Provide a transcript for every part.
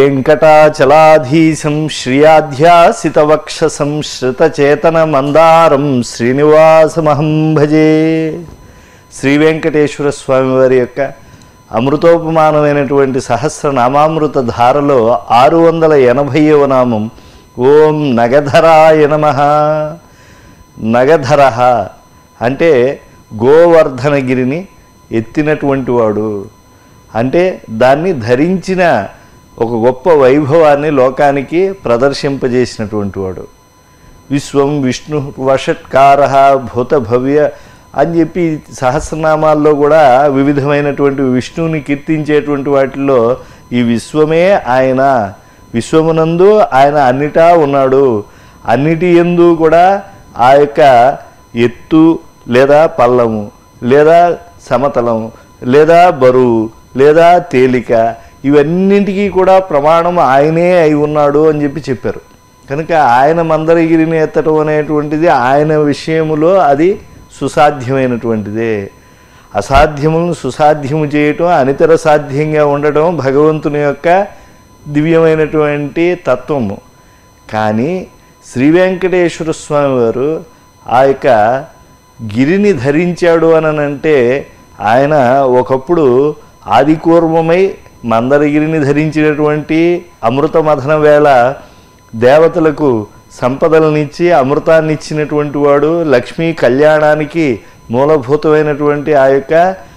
వెంకటాచలాధీశం శ్రియాధ్యాసితవక్షసం శ్రుతచేతన మందారం శ్రీనివాసమహం భజే శ్రీ వెంకటేశ్వర స్వామి వారి యొక్క అమృతోపమానమైనటువంటి సహస్రనామామృత ధారలో ఆరు వందల ఎనభైవ నామం ఓం నగధరాయ నమ నగధర అంటే గోవర్ధనగిరిని ఎత్తినటువంటి వాడు అంటే దాన్ని ధరించిన ఒక గొప్ప వైభవాన్ని లోకానికి ప్రదర్శింపజేసినటువంటి వాడు విశ్వం విష్ణు వషట్కార భూత భవ్య అని చెప్పి సహస్రనామాల్లో కూడా వివిధమైనటువంటి విష్ణువుని కీర్తించేటువంటి వాటిల్లో ఈ విశ్వమే ఆయన విశ్వమునందు ఆయన అన్నిటా ఉన్నాడు అన్నిటి ఎందు కూడా ఆ యొక్క ఎత్తు లేదా పల్లము లేదా సమతలం లేదా బరువు లేదా తేలిక ఇవన్నింటికీ కూడా ప్రమాణం ఆయనే అయి ఉన్నాడు అని చెప్పి చెప్పారు కనుక ఆయన మందరగిరిని ఎత్తడం అనేటువంటిది ఆయన విషయములో అది సుసాధ్యమైనటువంటిదే అసాధ్యములను సుసాధ్యము చేయటం అనితర సాధ్యంగా ఉండటం భగవంతుని యొక్క దివ్యమైనటువంటి తత్వము కానీ శ్రీ వెంకటేశ్వర స్వామి వారు ఆ యొక్క గిరిని ధరించాడు అని అంటే ఆయన ఒకప్పుడు ఆదికూర్వమై మందరగిరిని ధరించినటువంటి అమృత మథన వేళ దేవతలకు సంపదలనిచ్చి అమృతాన్ని ఇచ్చినటువంటి వాడు లక్ష్మీ కళ్యాణానికి మూలభూతమైనటువంటి ఆ యొక్క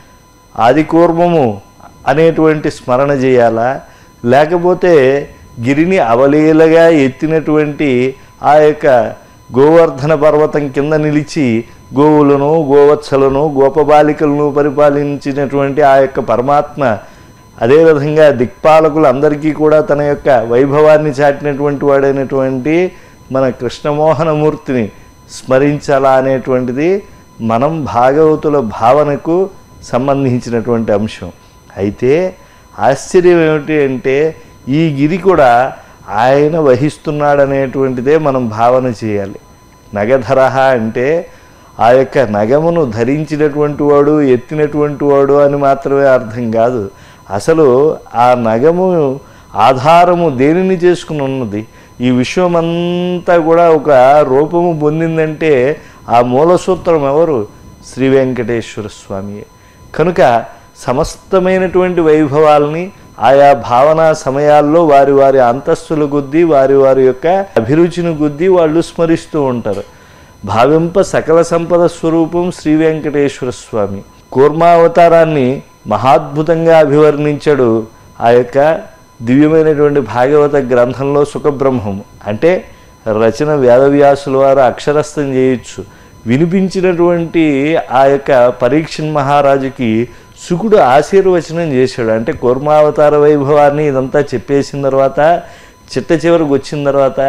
ఆదికూర్మము అనేటువంటి స్మరణ చేయాలా లేకపోతే గిరిని అవలీలగా ఎత్తినటువంటి ఆ యొక్క గోవర్ధన పర్వతం కింద నిలిచి గోవులను గోవత్సలను గోపబాలికలను పరిపాలించినటువంటి ఆ యొక్క పరమాత్మ అదేవిధంగా దిక్పాలకులందరికీ కూడా తన యొక్క వైభవాన్ని చాటినటువంటి వాడైనటువంటి మన కృష్ణమోహనమూర్తిని స్మరించాలా అనేటువంటిది మనం భాగవతుల భావనకు సంబంధించినటువంటి అంశం అయితే ఆశ్చర్యం ఏమిటి అంటే ఈ గిరి కూడా ఆయన వహిస్తున్నాడనేటువంటిదే మనం భావన చేయాలి నగధరహ అంటే ఆ యొక్క నగమును ధరించినటువంటి వాడు ఎత్తినటువంటి వాడు అని మాత్రమే అర్థం కాదు అసలు ఆ నగము ఆధారము దేనిని చేసుకుని ఉన్నది ఈ విశ్వమంతా కూడా ఒక రూపము పొందిందంటే ఆ మూల సూత్రం ఎవరు శ్రీ వెంకటేశ్వర స్వామియే కనుక సమస్తమైనటువంటి వైభవాల్ని ఆయా భావనా సమయాల్లో వారి వారి అంతస్తుల కొద్దీ వారి వారి యొక్క అభిరుచిని కొద్దీ వాళ్ళు స్మరిస్తూ ఉంటారు భావింప సకల సంపద స్వరూపం శ్రీ వెంకటేశ్వర స్వామి కూర్మావతారాన్ని మహాద్భుతంగా అభివర్ణించాడు ఆ యొక్క దివ్యమైనటువంటి భాగవత గ్రంథంలో సుఖబ్రహ్మం అంటే రచన వేదవ్యాసుల వారు అక్షరస్థం చేయొచ్చు వినిపించినటువంటి ఆ యొక్క పరీక్షన్ మహారాజుకి శుకుడు ఆశీర్వచనం చేశాడు అంటే కూర్మావతార వైభవాన్ని ఇదంతా చెప్పేసిన తర్వాత చిట్ట చివరికి వచ్చిన తర్వాత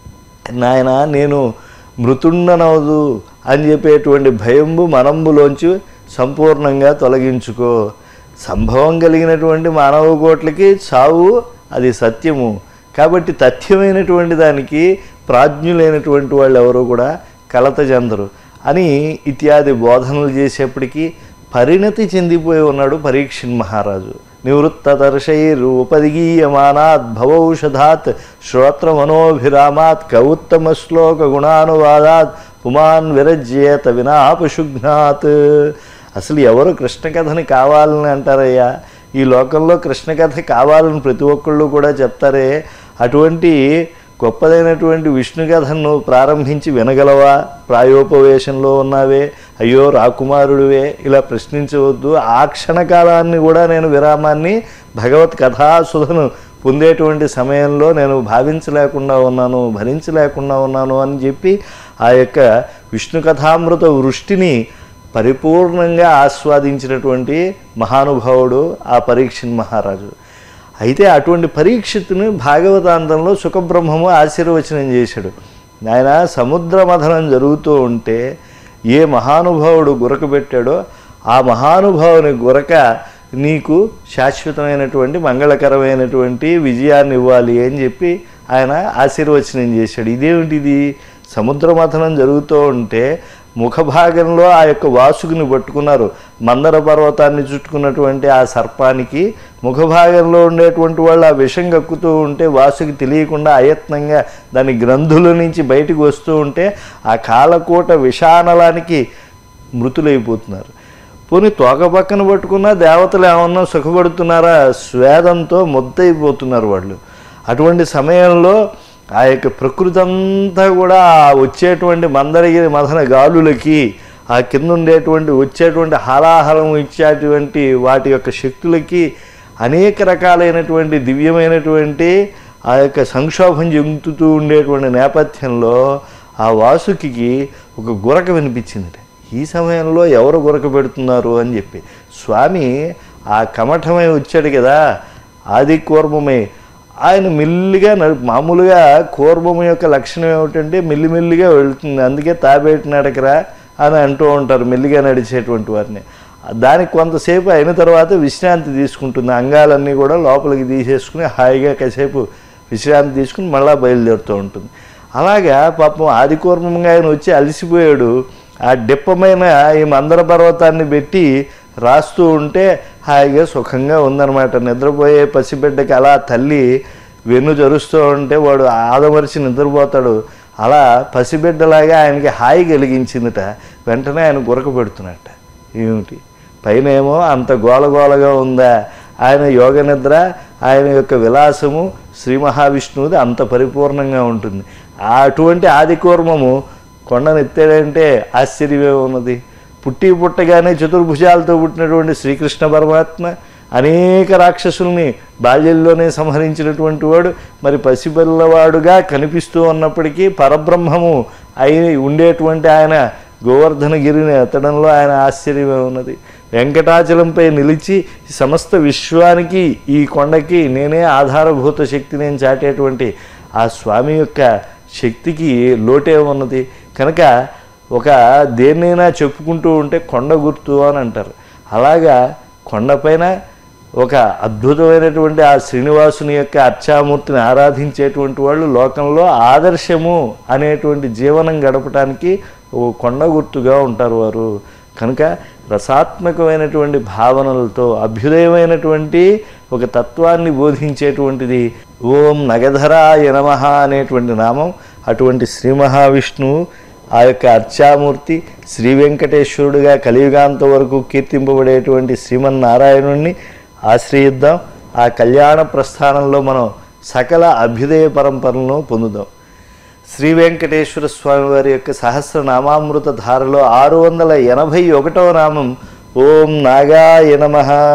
నాయన నేను మృతుండనవదు అని చెప్పేటువంటి భయంబు మనంబులోంచి సంపూర్ణంగా తొలగించుకో సంభవం కలిగినటువంటి మానవ కోట్లకి చావు అది సత్యము కాబట్టి తథ్యమైనటువంటి దానికి ప్రాజ్ఞులైనటువంటి వాళ్ళు ఎవరు కూడా కలత చెందరు అని ఇత్యాది బోధనలు చేసేప్పటికీ పరిణతి చెందిపోయి ఉన్నాడు పరీక్షణ్ మహారాజు నివృత్తదర్శైరుపదిగీయమానాత్ భవౌషధాత్ శ్రోత్రమనోభిరామాత్ కౌత్తమ శ్లోక గుణానువాదాత్ పుమాన్ విరజ్యేత వినాపశుఘ్నాత్ అసలు ఎవరు కృష్ణ కథని కావాలని అంటారయ్యా ఈ లోకంలో కృష్ణ కథ కావాలని ప్రతి ఒక్కళ్ళు కూడా చెప్తారే అటువంటి గొప్పదైనటువంటి విష్ణు కథను ప్రారంభించి వినగలవా ప్రాయోపవేశంలో ఉన్నావే అయ్యో రాకుమారుడివే ఇలా ప్రశ్నించవద్దు ఆ క్షణకాలాన్ని కూడా నేను విరామాన్ని భగవత్ కథాసుధను పొందేటువంటి సమయంలో నేను భావించలేకుండా ఉన్నాను భరించలేకుండా ఉన్నాను అని చెప్పి ఆ యొక్క విష్ణు కథామృత వృష్టిని పరిపూర్ణంగా ఆస్వాదించినటువంటి మహానుభావుడు ఆ పరీక్షణ్ మహారాజు అయితే అటువంటి పరీక్షిత్తుని భాగవతాంతంలో సుఖబ్రహ్మము ఆశీర్వచనం చేశాడు ఆయన సముద్ర మథనం జరుగుతూ ఉంటే ఏ మహానుభావుడు గురక పెట్టాడో ఆ మహానుభావుని గురక నీకు శాశ్వతమైనటువంటి మంగళకరమైనటువంటి విజయాన్ని ఇవ్వాలి అని చెప్పి ఆయన ఆశీర్వచనం చేశాడు ఇదేమిటిది సముద్ర మథనం జరుగుతూ ఉంటే ముఖభాగంలో ఆ యొక్క వాసుకుని పట్టుకున్నారు మందర పర్వతాన్ని చుట్టుకున్నటువంటి ఆ సర్పానికి ముఖభాగంలో ఉండేటువంటి వాళ్ళు ఆ విషం కక్కుతూ ఉంటే వాసుకి తెలియకుండా అయత్నంగా దాని గ్రంథుల నుంచి బయటకు వస్తూ ఉంటే ఆ కాలకూట విషానలానికి మృతులైపోతున్నారు పోనీ తోక పక్కన పట్టుకున్న దేవతలు ఏమన్నా సుఖపడుతున్నారా స్వేదంతో ముద్దయిపోతున్నారు వాళ్ళు అటువంటి సమయంలో ఆ యొక్క ప్రకృతి అంతా కూడా ఆ వచ్చేటువంటి మందరగిరి మదన గాలులకి ఆ కింద ఉండేటువంటి వచ్చేటువంటి హాలాహలం ఇచ్చేటువంటి వాటి యొక్క శక్తులకి అనేక రకాలైనటువంటి దివ్యమైనటువంటి ఆ యొక్క సంక్షోభం చెందుతూ ఉండేటువంటి నేపథ్యంలో ఆ వాసుకి ఒక గురక వినిపించింది ఈ సమయంలో ఎవరు గురక పెడుతున్నారు అని చెప్పి స్వామి ఆ కమఠమై వచ్చాడు కదా ఆది కూర్మమై ఆయన మెల్లిగా నడు- మామూలుగా కూర్మం యొక్క లక్షణం ఏమిటంటే మెల్లిమెల్లిగా వెళ్తుంది అందుకే తాబేటి నడకరా అని అంటూ ఉంటారు మెల్లిగా నడిచేటువంటి వారిని దానికి కొంతసేపు అయిన తర్వాత విశ్రాంతి తీసుకుంటుంది అంగాలన్నీ కూడా లోపలికి తీసేసుకుని హాయిగా కాసేపు విశ్రాంతి తీసుకుని మళ్ళీ బయలుదేరుతూ ఉంటుంది అలాగా పాపం ఆదికూర్మంగా ఆయన వచ్చి అలసిపోయాడు ఆ డిప్పమైన ఈ మందర పర్వతాన్ని పెట్టి రాస్తూ ఉంటే హాయిగా సుఖంగా ఉందన్నమాట నిద్రపోయే పసిబిడ్డకి అలా తల్లి వెన్ను జరుస్తూ ఉంటే వాడు ఆదమరిచి నిద్రపోతాడు అలా పసిబిడ్డలాగా ఆయనకి హాయి కలిగించిందట వెంటనే ఆయన గురక పెడుతున్నట్ట ఏమిటి పైన ఏమో అంత గోలగోలగా ఉందా ఆయన యోగ నిద్ర ఆయన యొక్క విలాసము శ్రీ మహావిష్ణువుది అంత పరిపూర్ణంగా ఉంటుంది ఆ అటువంటి ఆదికూర్మము కొండను ఎత్తాడంటే ఆశ్చర్యమే ఉన్నది పుట్టి పుట్టగానే చతుర్భుజాలతో పుట్టినటువంటి శ్రీకృష్ణ పరమాత్మ అనేక రాక్షసుల్ని బాల్యంలోనే సంహరించినటువంటి వాడు మరి పసిపిల్లవాడుగా కనిపిస్తూ ఉన్నప్పటికీ పరబ్రహ్మము అయి ఉండేటువంటి ఆయన గోవర్ధనగిరిని ఎత్తడంలో ఆయన ఆశ్చర్యమే ఉన్నది వెంకటాచలంపై నిలిచి ఈ సమస్త విశ్వానికి ఈ కొండకి నేనే ఆధారభూత శక్తి నేను చాటేటువంటి ఆ స్వామి యొక్క శక్తికి లోటే ఉన్నది కనుక ఒక దేన్నైనా చెప్పుకుంటూ ఉంటే కొండ గుర్తు అని అంటారు అలాగా కొండపైన ఒక అద్భుతమైనటువంటి ఆ శ్రీనివాసుని యొక్క అర్చామూర్తిని ఆరాధించేటువంటి వాళ్ళు లోకంలో ఆదర్శము అనేటువంటి జీవనం గడపడానికి ఓ కొండ గుర్తుగా ఉంటారు వారు కనుక రసాత్మకమైనటువంటి భావనలతో అభ్యుదయమైనటువంటి ఒక తత్వాన్ని బోధించేటువంటిది ఓం నగధరాయ నమః అనేటువంటి నామం అటువంటి శ్రీ మహావిష్ణువు ఆ యొక్క అర్చామూర్తి శ్రీ వెంకటేశ్వరుడుగా కలియుగాంత వరకు కీర్తింపబడేటువంటి శ్రీమన్నారాయణుణ్ణి ఆశ్రయిద్దాం ఆ కళ్యాణ ప్రస్థానంలో మనం సకల అభ్యుదయ పరంపరలను పొందుదాం శ్రీ వెంకటేశ్వర స్వామి వారి యొక్క సహస్రనామామృత ధారలో ఆరు వందల ఎనభై ఒకటవ నామం ఓం నాగాయ నమ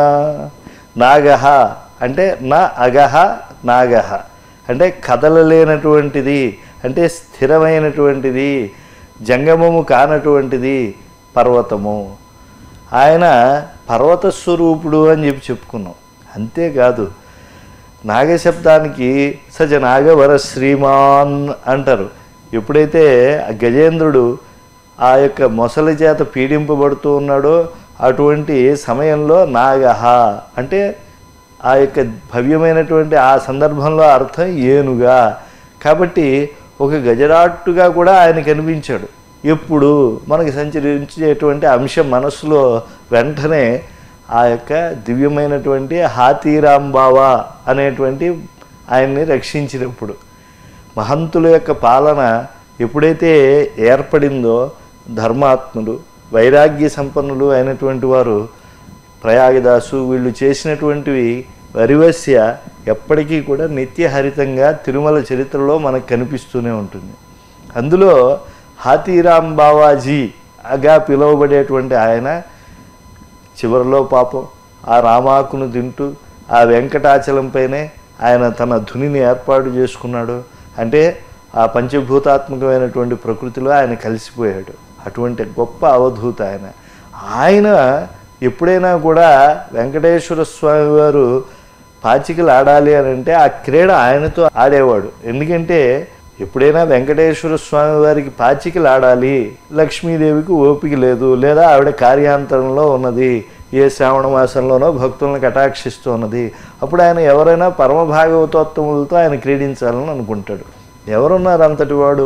నాగహ అంటే నా అగహ నాగహ అంటే కదలలేనటువంటిది అంటే స్థిరమైనటువంటిది జంగమము కానటువంటిది పర్వతము ఆయన పర్వత స్వరూపుడు అని చెప్పి చెప్పుకున్నాం అంతేకాదు నాగశబ్దానికి సజ నాగవర శ్రీమాన్ అంటారు ఎప్పుడైతే ఆ గజేంద్రుడు ఆ యొక్క మొసలి చేత పీడింపబడుతూ ఉన్నాడో అటువంటి సమయంలో నాగహ అంటే ఆ యొక్క భవ్యమైనటువంటి ఆ సందర్భంలో అర్థం ఏనుగా కాబట్టి ఒక గజరాట్టుగా కూడా ఆయన కనిపించాడు ఎప్పుడు మనకి సంచరించేటువంటి అంశం మనసులో వెంటనే ఆ యొక్క దివ్యమైనటువంటి హాతీరాం బావా అనేటువంటి ఆయన్ని రక్షించినప్పుడు మహంతుల యొక్క పాలన ఎప్పుడైతే ఏర్పడిందో ధర్మాత్ములు వైరాగ్య సంపన్నులు అయినటువంటి వారు ప్రయాగదాసు వీళ్ళు చేసినటువంటివి వరివస్య ఎప్పటికీ కూడా నిత్యహరితంగా తిరుమల చరిత్రలో మనకు కనిపిస్తూనే ఉంటుంది అందులో హాతీరాం బావాజీ అగా పిలువబడేటువంటి ఆయన చివరిలో పాపం ఆ రామాకును తింటూ ఆ వెంకటాచలంపైనే ఆయన తన ధునిని ఏర్పాటు చేసుకున్నాడు అంటే ఆ పంచభూతాత్మకమైనటువంటి ప్రకృతిలో ఆయన కలిసిపోయాడు అటువంటి గొప్ప అవధూత ఆయన ఆయన ఎప్పుడైనా కూడా వెంకటేశ్వర స్వామి వారు పాచికలు ఆడాలి అని అంటే ఆ క్రీడ ఆయనతో ఆడేవాడు ఎందుకంటే ఎప్పుడైనా వెంకటేశ్వర స్వామి వారికి పాచికలు ఆడాలి లక్ష్మీదేవికి ఓపిక లేదు లేదా ఆవిడ కార్యాంతరంలో ఉన్నది ఏ శ్రావణ మాసంలోనో భక్తులను కటాక్షిస్తూ ఉన్నది అప్పుడు ఆయన ఎవరైనా పరమ భాగవతోత్తములతో ఆయన క్రీడించాలని అనుకుంటాడు ఎవరున్నారు అంతటి వాడు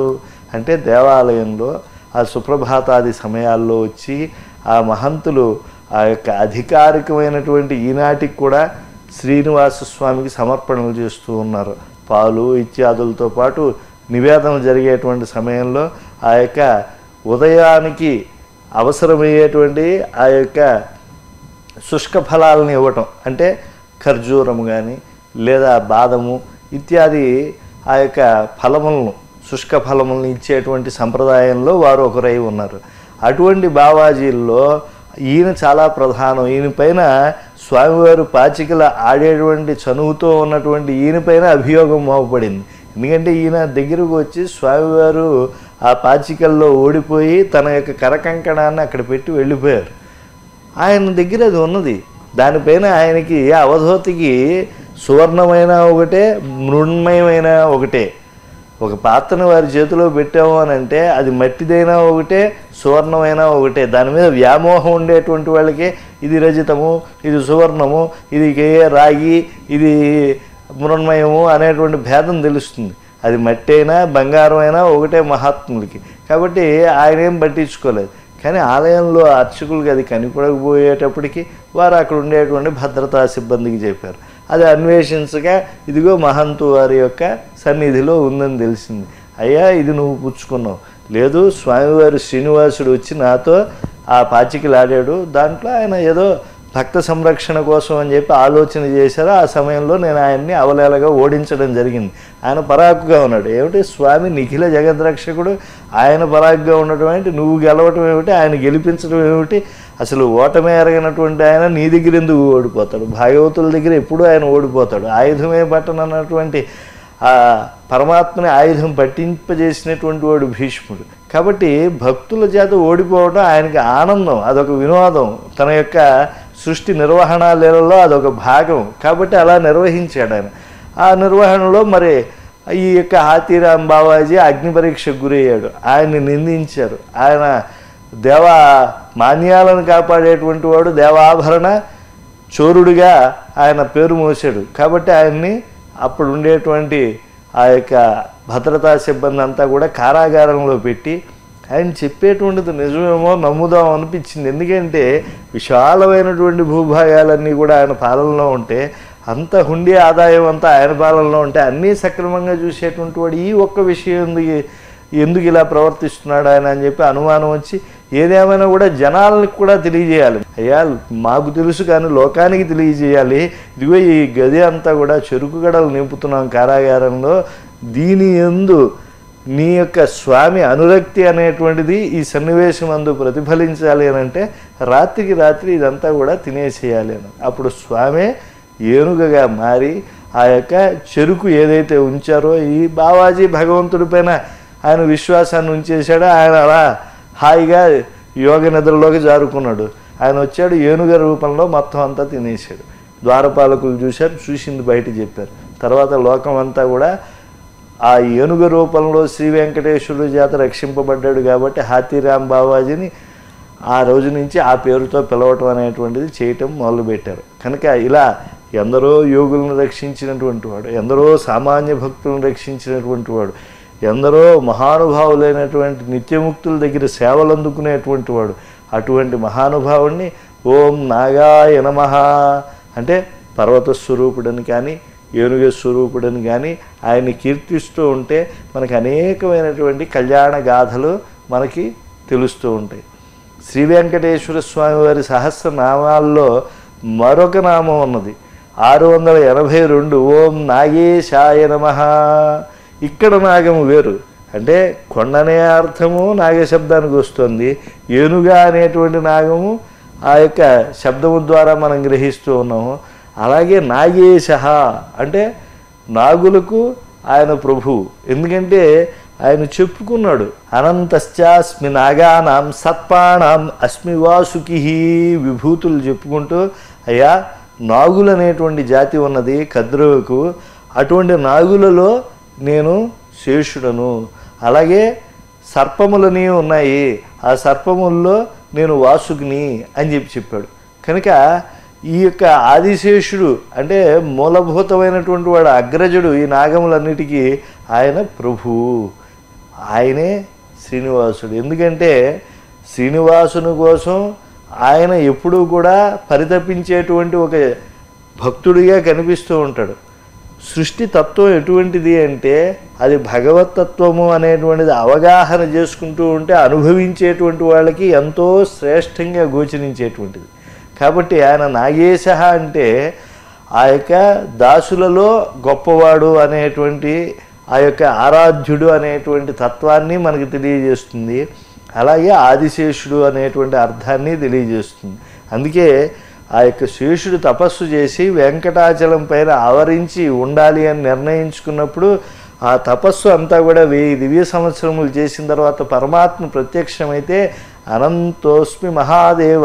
అంటే దేవాలయంలో ఆ సుప్రభాతాది సమయాల్లో వచ్చి ఆ మహంతులు ఆ యొక్క అధికారికమైనటువంటి ఈనాటికి కూడా శ్రీనివాస స్వామికి సమర్పణలు చేస్తూ ఉన్నారు పాలు ఇత్యాదులతో పాటు నివేదన జరిగేటువంటి సమయంలో ఆ యొక్క ఉదయానికి అవసరమయ్యేటువంటి ఆ యొక్క శుష్క ఫలాలను ఇవ్వటం అంటే ఖర్జూరము కానీ లేదా బాదము ఇత్యాది ఆ యొక్క ఫలములను శుష్క ఫలములను ఇచ్చేటువంటి సంప్రదాయంలో వారు ఒకరై ఉన్నారు అటువంటి బావాజీల్లో ఈయన చాలా ప్రధానం ఈయన పైన స్వామివారు పాచికల ఆడేటువంటి చనువుతో ఉన్నటువంటి ఈయన పైన అభియోగం మోపబడింది ఎందుకంటే ఈయన దగ్గరకు వచ్చి స్వామివారు ఆ పాచికల్లో ఓడిపోయి తన యొక్క కరకంకణాన్ని అక్కడ పెట్టి వెళ్ళిపోయారు ఆయన దగ్గర అది ఉన్నది దానిపైన ఆయనకి అవధూతికి సువర్ణమైన ఒకటే మృణ్మయమైన ఒకటే ఒక పాత్రను వారి చేతిలో పెట్టాము అని అంటే అది మట్టిదైనా ఒకటే సువర్ణమైనా ఒకటే దాని మీద వ్యామోహం ఉండేటువంటి వాళ్ళకి ఇది రజితము ఇది సువర్ణము ఇది కే- రాగి ఇది మృణ్మయము అనేటువంటి భేదం తెలుస్తుంది అది మట్టి అయినా బంగారం అయినా ఒకటే మహాత్ములకి కాబట్టి ఆయన ఏం పట్టించుకోలేదు కానీ ఆలయంలో అర్చకులకి అది కనిపడకపోయేటప్పటికి వారు అక్కడ ఉండేటువంటి భద్రతా సిబ్బందికి చెప్పారు అది అన్వేషించగా ఇదిగో మహంతు వారి యొక్క సన్నిధిలో ఉందని తెలిసింది అయ్యా ఇది నువ్వు పుచ్చుకున్నావు లేదు స్వామివారి శ్రీనివాసుడు వచ్చి నాతో ఆ పాచికలు ఆడాడు దాంట్లో ఆయన ఏదో భక్త సంరక్షణ కోసం అని చెప్పి ఆలోచన చేశారు ఆ సమయంలో నేను ఆయన్ని అవలేలగా ఓడించడం జరిగింది ఆయన పరాకుగా ఉన్నాడు ఏమిటి స్వామి నిఖిల జగద్రక్షకుడు ఆయన పరాకుగా ఉండటం ఏంటి నువ్వు గెలవటం ఏమిటి ఆయన గెలిపించడం ఏమిటి అసలు ఓటమే ఎరగనటువంటి ఆయన నీ దగ్గర ఎందుకు ఓడిపోతాడు భాగవతుల దగ్గర ఎప్పుడూ ఆయన ఓడిపోతాడు ఆయుధమే పట్టనన్నటువంటి ఆ పరమాత్మని ఆయుధం పట్టింపజేసినటువంటి వాడు భీష్ముడు కాబట్టి భక్తుల చేత ఓడిపోవడం ఆయనకి ఆనందం అదొక వినోదం తన యొక్క సృష్టి నిర్వహణ లీలలో అదొక భాగం కాబట్టి అలా నిర్వహించాడు ఆయన ఆ నిర్వహణలో మరి ఈ యొక్క హాతీరాం బావాజీ అగ్ని పరీక్షకు గురయ్యాడు ఆయన్ని నిందించారు ఆయన దేవ మాన్యాలను కాపాడేటువంటి వాడు దేవాభరణ చోరుడిగా ఆయన పేరు మోసాడు కాబట్టి ఆయన్ని అప్పుడు ఉండేటువంటి ఆ యొక్క భద్రతా సిబ్బంది అంతా కూడా కారాగారంలో పెట్టి ఆయన చెప్పేటువంటిది నిజమేమో నమ్ముదాం అనిపించింది ఎందుకంటే విశాలమైనటువంటి భూభాగాలన్నీ కూడా ఆయన పాలనలో ఉంటే అంత హుండీ ఆదాయం అంతా ఆయన పాలనలో ఉంటే అన్నీ సక్రమంగా చూసేటువంటి వాడు ఈ ఒక్క విషయం ఎందుకు ఎందుకు ఇలా ప్రవర్తిస్తున్నాడు ఆయన అని చెప్పి అనుమానం వచ్చి ఏదేమైనా కూడా జనాలకు కూడా తెలియజేయాలి అయ్యా మాకు తెలుసు కానీ లోకానికి తెలియజేయాలి ఇదిగో ఈ గది అంతా కూడా చెరుకు గడలు నింపుతున్నాం కారాగారంలో దీని ఎందు నీ యొక్క స్వామి అనురక్తి అనేటువంటిది ఈ సన్నివేశం అందు ప్రతిఫలించాలి అని అంటే రాత్రికి రాత్రి ఇదంతా కూడా తినేసేయాలి అని అప్పుడు స్వామే ఏనుగగా మారి ఆ యొక్క చెరుకు ఏదైతే ఉంచారో ఈ బావాజీ భగవంతుడి పైన ఆయన విశ్వాసాన్ని ఉంచేశాడో ఆయన అలా హాయిగా యోగ నిద్రలోకి జారుకున్నాడు ఆయన వచ్చాడు ఏనుగ రూపంలో మొత్తం అంతా తినేసాడు ద్వారపాలకులు చూశారు చూసింది బయట చెప్పారు తర్వాత లోకం అంతా కూడా ఆ ఏనుగ రూపంలో శ్రీ వెంకటేశ్వరుడు చేత రక్షింపబడ్డాడు కాబట్టి హాతీరాం బావాజీని ఆ రోజు నుంచి ఆ పేరుతో పిలవటం అనేటువంటిది చేయటం మొదలుపెట్టారు కనుక ఇలా ఎందరో యోగులను రక్షించినటువంటి వాడు ఎందరో సామాన్య భక్తులను రక్షించినటువంటి వాడు ఎందరో మహానుభావులైనటువంటి నిత్యముక్తుల దగ్గర సేవలు అందుకునేటువంటి వాడు అటువంటి మహానుభావుణ్ణి ఓం నాగాయ నమః అంటే పర్వత స్వరూపుడని కానీ ఏనుగ స్వరూపుడని కానీ ఆయన్ని కీర్తిస్తూ ఉంటే మనకి అనేకమైనటువంటి కళ్యాణ గాథలు మనకి తెలుస్తూ ఉంటాయి శ్రీ వెంకటేశ్వర స్వామి వారి సహస్రనామాల్లో మరొక నామం ఉన్నది ఆరు వందల ఎనభై రెండు ఓం నాగేశాయ నమ ఇక్కడ నాగము వేరు అంటే కొండనే అర్థము నాగశబ్దానికి వస్తుంది ఏనుగా అనేటువంటి నాగము ఆ యొక్క శబ్దము ద్వారా మనం గ్రహిస్తూ ఉన్నాము అలాగే నాగేశ అంటే నాగులకు ఆయన ప్రభు ఎందుకంటే ఆయన చెప్పుకున్నాడు అనంతశ్చాస్మి నాగానాం సత్పాణం అస్మి వాసుకి విభూతులు చెప్పుకుంటూ అయ్యా నాగులు అనేటువంటి జాతి ఉన్నది కద్రువుకు అటువంటి నాగులలో నేను శేషుడను అలాగే సర్పములని ఉన్నాయి ఆ సర్పముల్లో నేను వాసుకిని అని చెప్పి చెప్పాడు కనుక ఈ యొక్క ఆదిశేషుడు అంటే మూలభూతమైనటువంటి వాడు అగ్రజుడు ఈ నాగములన్నిటికీ ఆయన ప్రభువు ఆయనే శ్రీనివాసుడు ఎందుకంటే శ్రీనివాసుని కోసం ఆయన ఎప్పుడూ కూడా పరితపించేటువంటి ఒక భక్తుడిగా కనిపిస్తూ ఉంటాడు సృష్టి తత్వం ఎటువంటిది అంటే అది భగవతత్వము అనేటువంటిది అవగాహన చేసుకుంటూ ఉంటే అనుభవించేటువంటి వాళ్ళకి ఎంతో శ్రేష్టంగా గోచరించేటువంటిది కాబట్టి ఆయన నాగేశ అంటే ఆ యొక్క దాసులలో గొప్పవాడు అనేటువంటి ఆ యొక్క ఆరాధ్యుడు అనేటువంటి తత్వాన్ని మనకి తెలియజేస్తుంది అలాగే ఆదిశేషుడు అనేటువంటి అర్థాన్ని తెలియజేస్తుంది అందుకే ఆ యొక్క శేషుడు తపస్సు చేసి వెంకటాచలం పైన ఆవరించి ఉండాలి అని నిర్ణయించుకున్నప్పుడు ఆ తపస్సు అంతా కూడా వెయ్యి దివ్య సంవత్సరములు చేసిన తర్వాత పరమాత్మ ప్రత్యక్షమైతే అనంతోస్మి మహాదేవ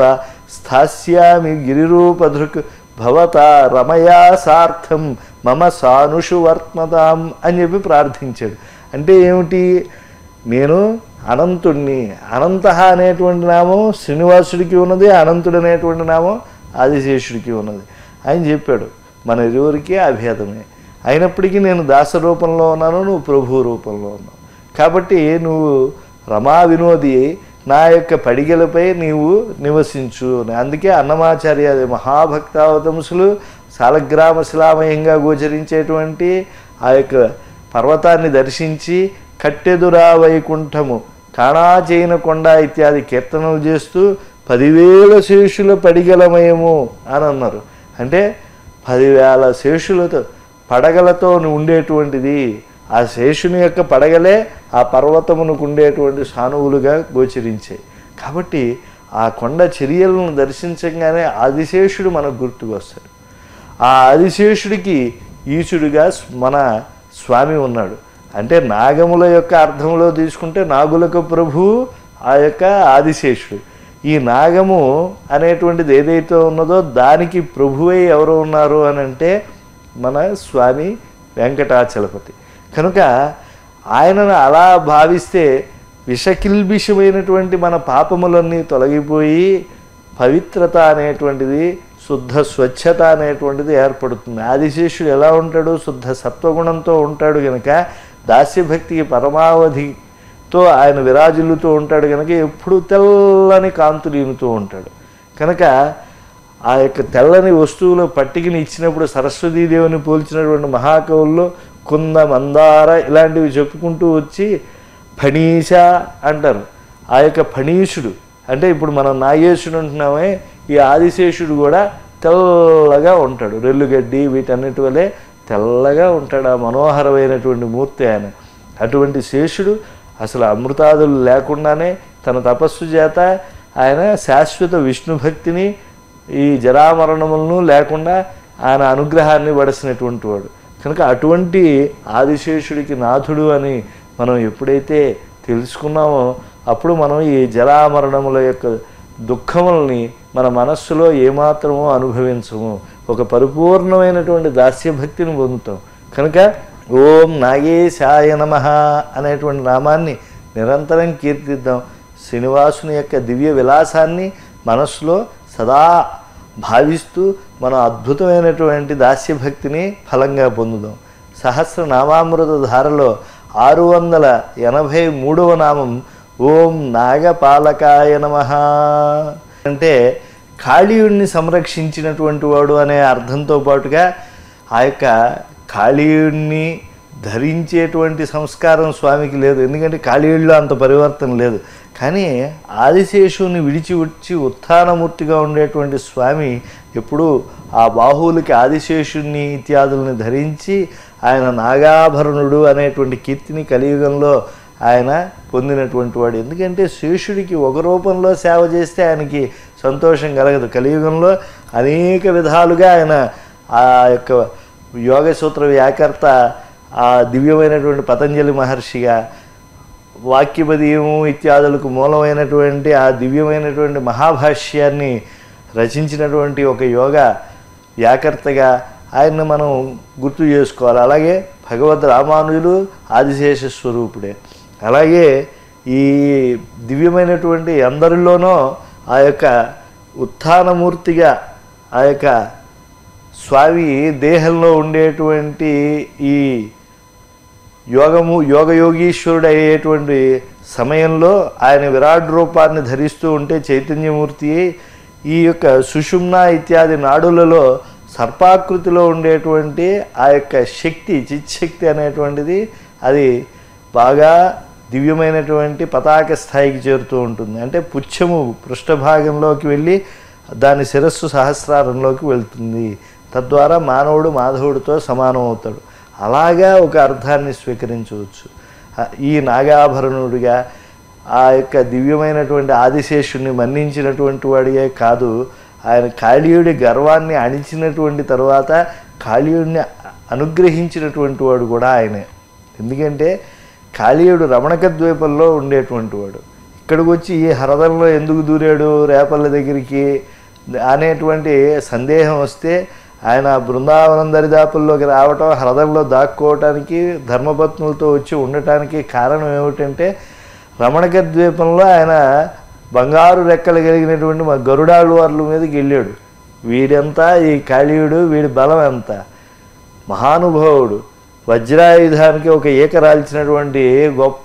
స్థాస్యామి గిరిరూపధృక్ భవత రమయా సార్థం మమ సానుషు వర్త్మతాం అని చెప్పి ప్రార్థించాడు అంటే ఏమిటి నేను అనంతుణ్ణి అనంత అనేటువంటి నామం శ్రీనివాసుడికి ఉన్నది అనంతుడు అనేటువంటి నామం ఆదిశేషుడికి ఉన్నది ఆయన చెప్పాడు మన ఇరువురికి అభేదమే అయినప్పటికీ నేను దాస రూపంలో ఉన్నాను నువ్వు ప్రభు రూపంలో ఉన్నావు కాబట్టి నువ్వు రమా వినోది నా యొక్క పడిగలపై నీవు నివసించు అని. అందుకే అన్నమాచార్య మహాభక్తావతంసులు సాలగ్రామ శిలామయంగా గోచరించేటువంటి ఆ యొక్క పర్వతాన్ని దర్శించి కట్టెదురా వైకుంఠము కాణాచైన కొండ ఇత్యాది కీర్తనలు చేస్తూ పదివేల శేషుల పడిగలమయము అని అన్నారు అంటే పదివేల శేషులతో పడగలతో ఉండేటువంటిది ఆ శేషుని యొక్క పడగలే ఆ పర్వతమునకు ఉండేటువంటి సానువులుగా గోచరించాయి కాబట్టి ఆ కొండ చర్యలను దర్శించగానే ఆదిశేషుడు మనకు గుర్తుకు వస్తాడు ఆ ఆదిశేషుడికి ఈశుడిగా మన స్వామి ఉన్నాడు అంటే నాగముల యొక్క అర్థంలో తీసుకుంటే నాగులకు ప్రభు ఆ యొక్క ఆదిశేషుడు ఈ నాగము అనేటువంటిది ఏదైతే ఉన్నదో దానికి ప్రభువై ఎవరు ఉన్నారు అని అంటే మన స్వామి వెంకటాచలపతి కనుక ఆయనను అలా భావిస్తే విషకిల్బిషమైనటువంటి మన పాపములన్నీ తొలగిపోయి పవిత్రత అనేటువంటిది శుద్ధ స్వచ్ఛత అనేటువంటిది ఏర్పడుతుంది ఆదిశేషుడు ఎలా ఉంటాడు శుద్ధ సత్వగుణంతో ఉంటాడు కనుక దాస్యభక్తికి పరమావధితో ఆయన విరాజిల్లుతూ ఉంటాడు కనుక ఎప్పుడు తెల్లని కాంతులీనుతూ ఉంటాడు కనుక ఆ యొక్క తెల్లని వస్తువుల పట్టికని ఇచ్చినప్పుడు సరస్వతీదేవిని పోల్చినటువంటి మహాకవుల్లో కుంద మందార ఇలాంటివి చెప్పుకుంటూ వచ్చి ఫణీష అంటారు ఆ యొక్క ఫణీషుడు అంటే ఇప్పుడు మనం నాగేశుడు అంటున్నామే ఈ ఆదిశేషుడు కూడా తెల్లగా ఉంటాడు రెల్లుగడ్డి వీటన్నిటి వలె తెల్లగా ఉంటాడు ఆ మనోహరమైనటువంటి మూర్తి ఆయన అటువంటి శేషుడు అసలు అమృతాదులు లేకుండానే తన తపస్సు చేత ఆయన శాశ్వత విష్ణు భక్తిని ఈ జరామరణములను లేకుండా ఆయన అనుగ్రహాన్ని వడసినటువంటి వాడు కనుక అటువంటి ఆదిశేషుడికి నాథుడు అని మనం ఎప్పుడైతే తెలుసుకున్నామో అప్పుడు మనం ఈ జరామరణముల యొక్క దుఃఖములని మన మనస్సులో ఏమాత్రమో అనుభవించము ఒక పరిపూర్ణమైనటువంటి దాస్యభక్తిని పొందుతాం కనుక ఓం నాగేశాయ నమ అనేటువంటి నామాన్ని నిరంతరం కీర్తిద్దాం శ్రీనివాసుని యొక్క దివ్య విలాసాన్ని మనస్సులో సదా భావిస్తూ మనం అద్భుతమైనటువంటి దాస్యభక్తిని ఫలంగా పొందుదాం సహస్రనామామృత ధారలో ఆరు వందల ఎనభై మూడవ నామం ఓం నాగపాలకాయ నమ అంటే కాళీయుడిని సంరక్షించినటువంటి వాడు అనే అర్థంతో పాటుగా ఆ యొక్క కాళీయుడిని ధరించేటువంటి సంస్కారం స్వామికి లేదు ఎందుకంటే కాళీయుడిలో అంత పరివర్తన లేదు కానీ ఆదిశేషుని విడిచి వచ్చి ఉత్థానమూర్తిగా ఉండేటువంటి స్వామి ఎప్పుడూ ఆ బాహువులకి ఆదిశేషుని ఇత్యాదుల్ని ధరించి ఆయన నాగాభరణుడు అనేటువంటి కీర్తిని కలియుగంలో ఆయన పొందినటువంటి వాడు ఎందుకంటే శేషుడికి ఒక రూపంలో సేవ చేస్తే ఆయనకి సంతోషం కలగదు కలియుగంలో అనేక విధాలుగా ఆయన ఆ యొక్క యోగ సూత్ర వ్యాకర్త ఆ దివ్యమైనటువంటి పతంజలి మహర్షిగా వాక్యపదీయము ఇత్యాదులకు మూలమైనటువంటి ఆ దివ్యమైనటువంటి మహాభాష్యాన్ని రచించినటువంటి ఒక యోగ వ్యాకర్తగా ఆయన్ని మనం గుర్తు చేసుకోవాలి అలాగే భగవద్ రామానుజులు ఆదిశేష స్వరూపుడే అలాగే ఈ దివ్యమైనటువంటి అందరిలోనూ ఆ యొక్క ఉత్థానమూర్తిగా ఆ యొక్క స్వామి దేహంలో ఉండేటువంటి ఈ యోగము యోగయోగీశ్వరుడు అయ్యేటువంటి సమయంలో ఆయన విరాట్ రూపాన్ని ధరిస్తూ ఉంటే చైతన్యమూర్తి ఈ యొక్క సుషుమ్న ఇత్యాది నాడులలో సర్పాకృతిలో ఉండేటువంటి ఆ యొక్క శక్తి చిత్శక్తి అనేటువంటిది అది బాగా దివ్యమైనటువంటి పతాక స్థాయికి చేరుతూ ఉంటుంది అంటే పుచ్చము పృష్ఠభాగంలోకి వెళ్ళి దాని శిరస్సు సహస్రారంలోకి వెళ్తుంది తద్వారా మానవుడు మాధవుడితో సమానం అవుతాడు అలాగా ఒక అర్థాన్ని స్వీకరించవచ్చు ఆ, ఈ నాగాభరణుడిగా ఆ యొక్క దివ్యమైనటువంటి ఆదిశేషుణ్ణి మన్నించినటువంటి వాడియే కాదు ఆయన కాళీయుడి గర్వాన్ని అణిచినటువంటి తర్వాత కాళీయుడిని అనుగ్రహించినటువంటి వాడు కూడా ఆయనే ఎందుకంటే కాళీయుడు రమణక ద్వీపంలో ఉండేటువంటి వాడు ఇక్కడికి వచ్చి ఈ హరదంలో ఎందుకు దూరాడు రేపల్ల దగ్గరికి అనేటువంటి సందేహం వస్తే ఆయన బృందావనం దరిదాపుల్లోకి రావటం హృదంలో దాక్కోవటానికి ధర్మపత్నులతో వచ్చి ఉండటానికి కారణం ఏమిటంటే రమణక ద్వీపంలో ఆయన బంగారు రెక్కలు కలిగినటువంటి మా గరుడాళ్ళు వాళ్ళ మీదకి వెళ్ళాడు వీడెంత ఈ కాళీయుడు వీడి బలం ఎంత మహానుభావుడు వజ్రాయుధానికి ఒక ఈక రాల్చినటువంటి గొప్ప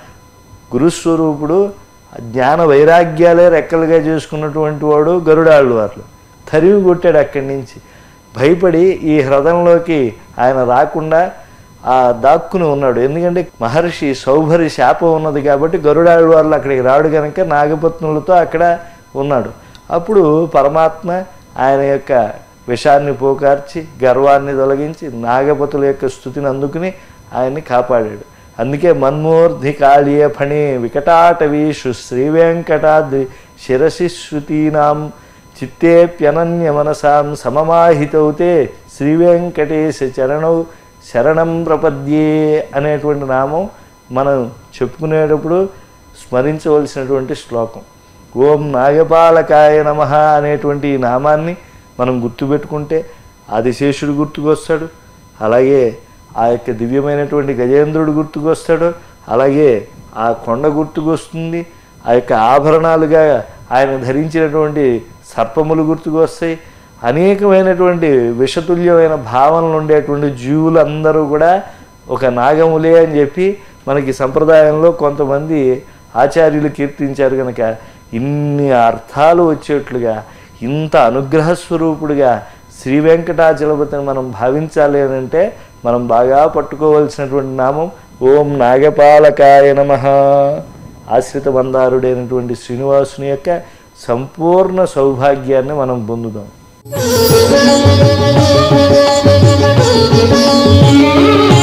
గురుస్వరూపుడు జ్ఞాన వైరాగ్యాలే రెక్కలుగా చేసుకున్నటువంటి వాడు గరుడాళ్ళు వాళ్ళు తరివి కొట్టాడు అక్కడి నుంచి భయపడి ఈ హ్రదంలోకి ఆయన రాకుండా ఆ దాక్కుని ఉన్నాడు ఎందుకంటే మహర్షి సౌభరి శాపం ఉన్నది కాబట్టి గరుడాళ్ళ వాళ్ళు అక్కడికి రాడు కనుక నాగపత్నులతో అక్కడ ఉన్నాడు అప్పుడు పరమాత్మ ఆయన యొక్క విషాన్ని పోకార్చి గర్వాన్ని తొలగించి నాగపతుల యొక్క స్థుతిని అందుకుని ఆయన్ని కాపాడాడు అందుకే మన్మూర్ధి కాళీయ ఫణి వికటాటవీషు శ్రీ వెంకటాద్రి శిరసి శృతీనాం చిత్తేప్యనన్య మనసాం సమమాహితౌతే శ్రీ వెంకటేశ చరణౌ శరణం ప్రపద్యే అనేటువంటి నామం మనం చెప్పుకునేటప్పుడు స్మరించవలసినటువంటి శ్లోకం ఓం నాగపాలకాయ నమ అనేటువంటి ఈ నామాన్ని మనం గుర్తుపెట్టుకుంటే ఆదిశేషుడు గుర్తుకొస్తాడు అలాగే ఆ యొక్క దివ్యమైనటువంటి గజేంద్రుడు గుర్తుకొస్తాడు అలాగే ఆ కొండ గుర్తుకొస్తుంది ఆ యొక్క ఆభరణాలుగా ఆయన ధరించినటువంటి సర్పములు గుర్తుకొస్తాయి అనేకమైనటువంటి విషతుల్యమైన భావనలు ఉండేటువంటి జీవులందరూ కూడా ఒక నాగములే అని చెప్పి మనకి సంప్రదాయంలో కొంతమంది ఆచార్యులు కీర్తించారు కనుక ఇన్ని అర్థాలు వచ్చేట్లుగా ఇంత అనుగ్రహ స్వరూపుడుగా శ్రీ వెంకటాచలపతిని మనం భావించాలి అని అంటే మనం బాగా పట్టుకోవలసినటువంటి నామం ఓం నాగపాలకాయ నమ ఆశ్రిత బందారుడైనటువంటి శ్రీనివాసుని యొక్క సంపూర్ణ సౌభాగ్యాన్ని మనం పొందుదాం Thank you.